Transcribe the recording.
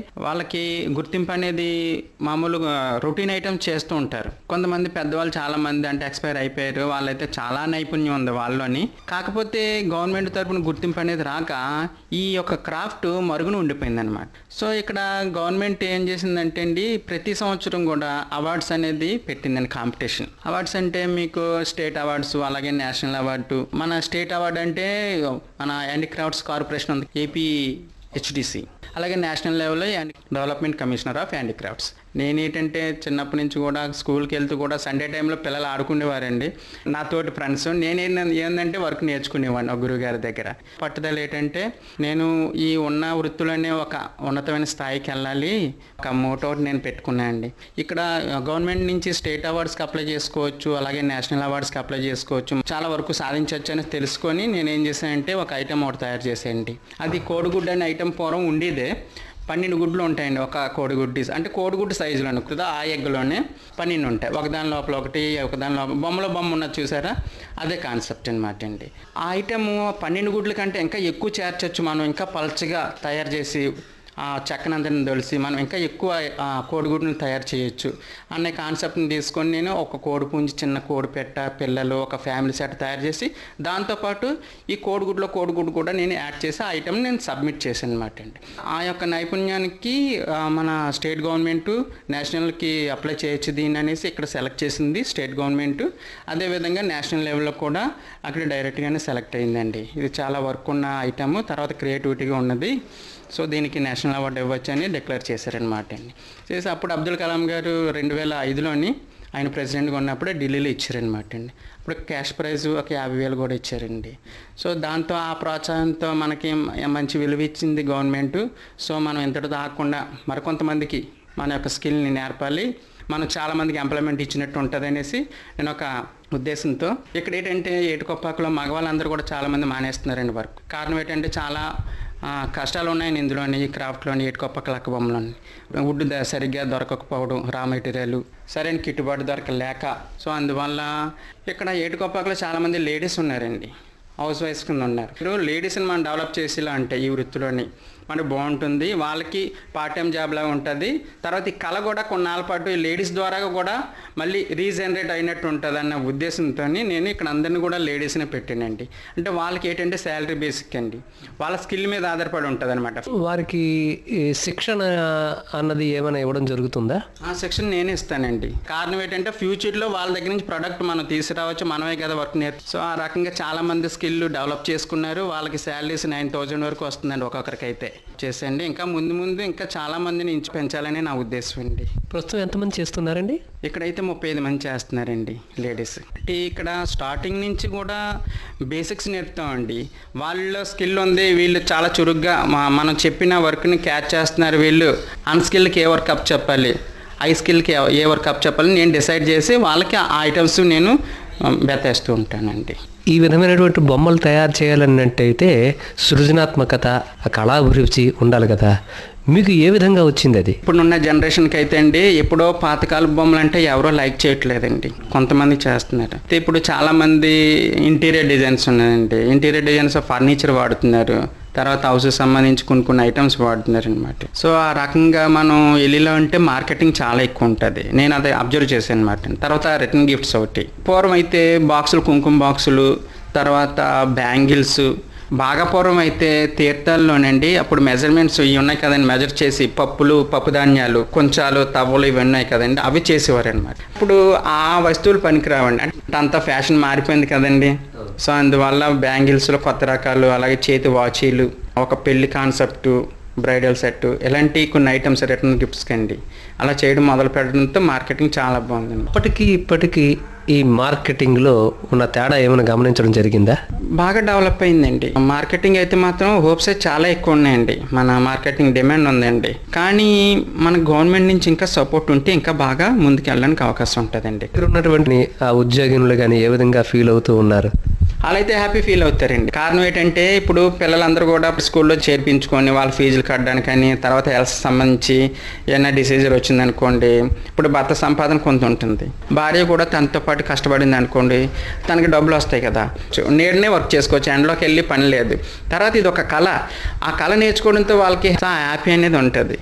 వాళ్ళకి గుర్తింపు అనేది మామూలుగా రొటీన్ ఐటమ్ చేస్తూ ఉంటారు కొంతమంది పెద్దవాళ్ళు చాలా మంది అంటే ఎక్స్పైర్ అయిపోయారు వాళ్ళైతే చాలా నైపుణ్యం ఉంది వాళ్ళలోని కాకపోతే గవర్నమెంట్ తరపున గుర్తింపు అనేది రాక ఈ యొక్క క్రాఫ్ట్ మరుగున ఉండిపోయింది అనమాట సో ఇక్కడ గవర్నమెంట్ ఏం చేసిందంటే అండి ప్రతి సంవత్సరం కూడా అవార్డ్స్ అనేది పెట్టిందండి కాంపిటీషన్ అవార్డ్స్ అంటే మీకు స్టేట్ అవార్డ్స్ అలాగే నేషనల్ అవార్డు మన స్టేట్ అవార్డు అంటే మన హ్యాండిక్రాఫ్ట్స్ కార్పొరేషన్ ఉంది ఏపీ హెచ్డిసి అలాగే నేషనల్ లెవెల్లో డెవలప్మెంట్ కమిషనర్ ఆఫ్ హ్యాండిక్రాఫ్ట్స్ నేను ఏంటంటే చిన్నప్పటి నుంచి కూడా స్కూల్కి వెళ్తూ కూడా సండే టైంలో పిల్లలు ఆడుకునేవారండి నా తోటి ఫ్రెండ్స్ నేను ఏంటంటే వర్క్ నేర్చుకునేవాడిని ఒక గురువు గారి దగ్గర పట్టుదల ఏంటంటే నేను ఈ ఉన్న వృత్తులనే ఒక ఉన్నతమైన స్థాయికి వెళ్ళాలి ఒక మోటో నేను పెట్టుకున్నాను అండి ఇక్కడ గవర్నమెంట్ నుంచి స్టేట్ అవార్డ్స్కి అప్లై చేసుకోవచ్చు అలాగే నేషనల్ అవార్డ్స్కి అప్లై చేసుకోవచ్చు చాలా వరకు సాధించవచ్చు అని తెలుసుకొని నేను ఏం చేశానంటే ఒక ఐటెం ఒకటి తయారు చేసేయండి అది కోడిగుడ్డు అనే ఐటెం పూర్వం ఉండేదే పన్నెండు గుడ్లు ఉంటాయండి ఒక కోడిగుడ్డు అంటే కోడిగుడ్డు సైజులో అనుకుందా ఆ ఎగ్లోనే పన్నెండు ఉంటాయి ఒకదాని లోపల ఒకటి ఒకదాని లోపల బొమ్మలో బొమ్మ ఉన్నది చూసారా అదే కాన్సెప్ట్ అనమాట అండి ఆ ఐటమ్ పన్నెండు గుడ్ల కంటే ఇంకా ఎక్కువ చేర్చచ్చు మనం ఇంకా పల్చగా తయారు చేసి ఆ చెక్కనంతని తెలిసి మనం ఇంకా ఎక్కువ ఆ కోడిగుడ్డుని తయారు చేయొచ్చు అనే కాన్సెప్ట్ని తీసుకొని నేను ఒక కోడి పుంజి చిన్న కోడి పెట్ట పిల్లలు ఒక ఫ్యామిలీ సెట్ తయారు చేసి దాంతోపాటు ఈ కోడిగుడ్లో కోడిగుడ్డు కూడా నేను యాడ్ చేసి ఆ ఐటమ్ నేను సబ్మిట్ చేశాను అనమాట అండి ఆ యొక్క నైపుణ్యానికి ఆ, మన స్టేట్ గవర్నమెంట్ నేషనల్కి అప్లై చేయొచ్చు దీన్ని అనేసి ఇక్కడ సెలెక్ట్ చేసింది స్టేట్ గవర్నమెంట్ అదేవిధంగా నేషనల్ లెవెల్లో కూడా అక్కడ డైరెక్ట్గానే సెలెక్ట్ అయిందండి ఇది చాలా వర్క్ ఉన్న ఐటమ్ తర్వాత క్రియేటివిటీగా ఉన్నది సో దీనికి నేషనల్ అవార్డు ఇవ్వచ్చు అని డిక్లేర్ చేశారనమాట అండి చేసి అప్పుడు అబ్దుల్ కలాం గారు రెండు వేల ఐదులోని ఆయన ప్రెసిడెంట్గా ఉన్నప్పుడే ఢిల్లీలో ఇచ్చారనమాట అండి ఇప్పుడు క్యాష్ ప్రైజ్ ఒక యాభై వేలు కూడా ఇచ్చారండి సో దాంతో ఆ ప్రోత్సాహంతో మనకి మంచి విలువ ఇచ్చింది గవర్నమెంట్ సో మనం ఇంతటితో ఆగకుండా మరికొంతమందికి మన యొక్క స్కిల్ని నేర్పాలి మనం చాలామందికి ఎంప్లాయ్మెంట్ ఇచ్చినట్టు ఉంటుంది అనేసి నేను ఒక ఉద్దేశంతో ఇక్కడ ఏంటంటే ఏటుకొప్పాకులో మగవాళ్ళందరూ కూడా చాలామంది మానేస్తున్నారండి వర్క్ కారణం ఏంటంటే చాలా ఆ, కష్టాలు ఉన్నాయండి ఇందులోని ఈ క్రాఫ్ట్లోని ఏటుకొప్పక లక్క బొమ్మలోని వుడ్ ద- సరిగ్గా దొరకకపోవడం రా మెటీరియల్ సరైన గిట్టుబాటు దొరకలేక సో అందువల్ల ఇక్కడ ఏటుకొప్పాకలో చాలామంది లేడీస్ ఉన్నారండి హౌస్ వైఫ్స్ కింద ఉన్నారు ఇప్పుడు లేడీస్ని మనం డెవలప్ చేసేలా అంటే ఈ వృత్తిలోని మనకు బాగుంటుంది వాళ్ళకి పార్ట్ టైం జాబ్ లాగా ఉంటుంది తర్వాత ఈ కళ కూడా కొన్నాళ్ళ పాటు ఈ లేడీస్ ద్వారా కూడా మళ్ళీ రీజనరేట్ అయినట్టు ఉంటుంది అన్న ఉద్దేశంతో నేను ఇక్కడ అందరిని కూడా లేడీస్ని పెట్టానండి అంటే వాళ్ళకి ఏంటంటే శాలరీ బేసిక్ అండి వాళ్ళ స్కిల్ మీద ఆధారపడి ఉంటుంది అనమాట వారికి ఈ శిక్షణ అన్నది ఏమైనా ఇవ్వడం జరుగుతుందా ఆ సెక్షన్ నేనే ఇస్తానండి కారణం ఏంటంటే ఫ్యూచర్లో వాళ్ళ దగ్గర నుంచి ప్రోడక్ట్ మనం తీసుకురావచ్చు మనమే కదా వర్క్ నేర్పి సో ఆ రకంగా చాలా మంది స్కిల్ డెవలప్ చేసుకున్నారు వాళ్ళకి శాలరీస్ నైన్ థౌజండ్ వరకు వస్తుందండి ఒక్కొక్కరికి అయితే చేసండి ఇంకా ముందు ముందు ఇంకా చాలా మందిని ఇంచు పెంచాలని నా ఉద్దేశం అండి ప్రస్తుతం ఎంతమంది చేస్తున్నారండి ఇక్కడైతే ముప్పై ఐదు మంది చేస్తున్నారండి లేడీస్ అంటే ఇక్కడ స్టార్టింగ్ నుంచి కూడా బేసిక్స్ నేర్పుతామండి వాళ్ళ స్కిల్ ఉంది వీళ్ళు చాలా చురుగ్గా మా- మనం చెప్పిన వర్క్ని క్యాచ్ చేస్తున్నారు వీళ్ళు అన్స్కిల్కి ఏ వర్క్ అప్ చెప్పాలి ఐ స్కిల్కి ఏ- ఏ వర్క్ అప్ చెప్పాలి నేను డిసైడ్ చేసి వాళ్ళకి ఆ ఐటమ్స్ నేను ఆ, బెతేస్తూ ఉంటానండి ఈ విధమైనటువంటి బొమ్మలు తయారు చేయాలన్నట్టయితే సృజనాత్మకత ఆ కళాభిరుచి ఉండాలి కదా మీకు ఏ విధంగా వచ్చింది అది ఇప్పుడున్న జనరేషన్కి అయితే అండి ఎప్పుడో పాతకాల బొమ్మలు అంటే ఎవరో లైక్ చేయట్లేదండి కొంతమంది చేస్తున్నారు అయితే ఇప్పుడు చాలా మంది ఇంటీరియర్ డిజైన్స్ ఉన్నాయండి ఇంటీరియర్ డిజైన్స్ ఫర్నిచర్ వాడుతున్నారు తర్వాత హౌస్ సంబంధించి కొన్ని కొన్ని ఐటమ్స్ వాడుతున్నారు అనమాట సో ఆ రకంగా మనం ఎల్లిలో అంటే మార్కెటింగ్ చాలా ఎక్కువ ఉంటుంది నేను అది అబ్జర్వ్ చేశాను అనమాట తర్వాత రిటర్న్ గిఫ్ట్స్ ఒకటి పూర్వం అయితే బాక్సులు కుంకుమ బాక్సులు తర్వాత బ్యాంగిల్స్ బాగా పూర్వం అయితే తీర్థాల్లోనండి అప్పుడు మెజర్మెంట్స్ ఇవి ఉన్నాయి కదండి మెజర్ చేసి పప్పులు పప్పు ధాన్యాలు కొంచాలు తవ్వలు ఇవి ఉన్నాయి కదండి అవి చేసేవారు అనమాట ఇప్పుడు ఆ వస్తువులు పనికిరావండి అంటే అంత ఫ్యాషన్ మారిపోయింది కదండి సో అందువల్ల బ్యాంగిల్స్లో కొత్త రకాలు అలాగే చేతి వాచీలు ఒక పెళ్లి కాన్సెప్ట్ బ్రైడల్ సెట్ ఇలాంటి కొన్ని ఐటమ్స్ రిటర్న్ గిఫ్ట్స్ కండి అలా చేయడం మొదలు పెట్టడంతో మార్కెటింగ్ చాలా బాగుందండి అప్పటికి ఇప్పటికి ఈ మార్కెటింగ్లో ఉన్న తేడా ఏమైనా గమనించడం జరిగిందా బాగా డెవలప్ అయిందండి మార్కెటింగ్ అయితే మాత్రం హోప్స్ అయితే చాలా ఎక్కువ ఉన్నాయండి మన మార్కెటింగ్ డిమాండ్ ఉందండి కానీ మన గవర్నమెంట్ నుంచి ఇంకా సపోర్ట్ ఉంటే ఇంకా బాగా ముందుకు వెళ్ళడానికి అవకాశం ఉంటుందండి ఇక్కడ ఉన్నటువంటి ఆ ఉద్యోగినులు కానీ ఏ విధంగా ఫీల్ అవుతూ ఉన్నారు అలా అయితే హ్యాపీ ఫీల్ అవుతారండి కారణం ఏంటంటే ఇప్పుడు పిల్లలందరూ కూడా స్కూల్లో చేర్పించుకొని వాళ్ళ ఫీజులు కట్టడానికని తర్వాత హెల్త్ సంబంధించి ఏమైనా డిసీజర్ వచ్చిందనుకోండి ఇప్పుడు భర్త సంపాదన కొంత ఉంటుంది భార్య కూడా తనతో పాటు కష్టపడింది అనుకోండి తనకి డబ్బులు వస్తాయి కదా నేడనే వర్క్ చేసుకోవచ్చు ఎండలోకి వెళ్ళి పని లేదు తర్వాత ఇది ఒక కళ ఆ కళ నేర్చుకోవడంతో వాళ్ళకి హ్యాపీ అనేది ఉంటుంది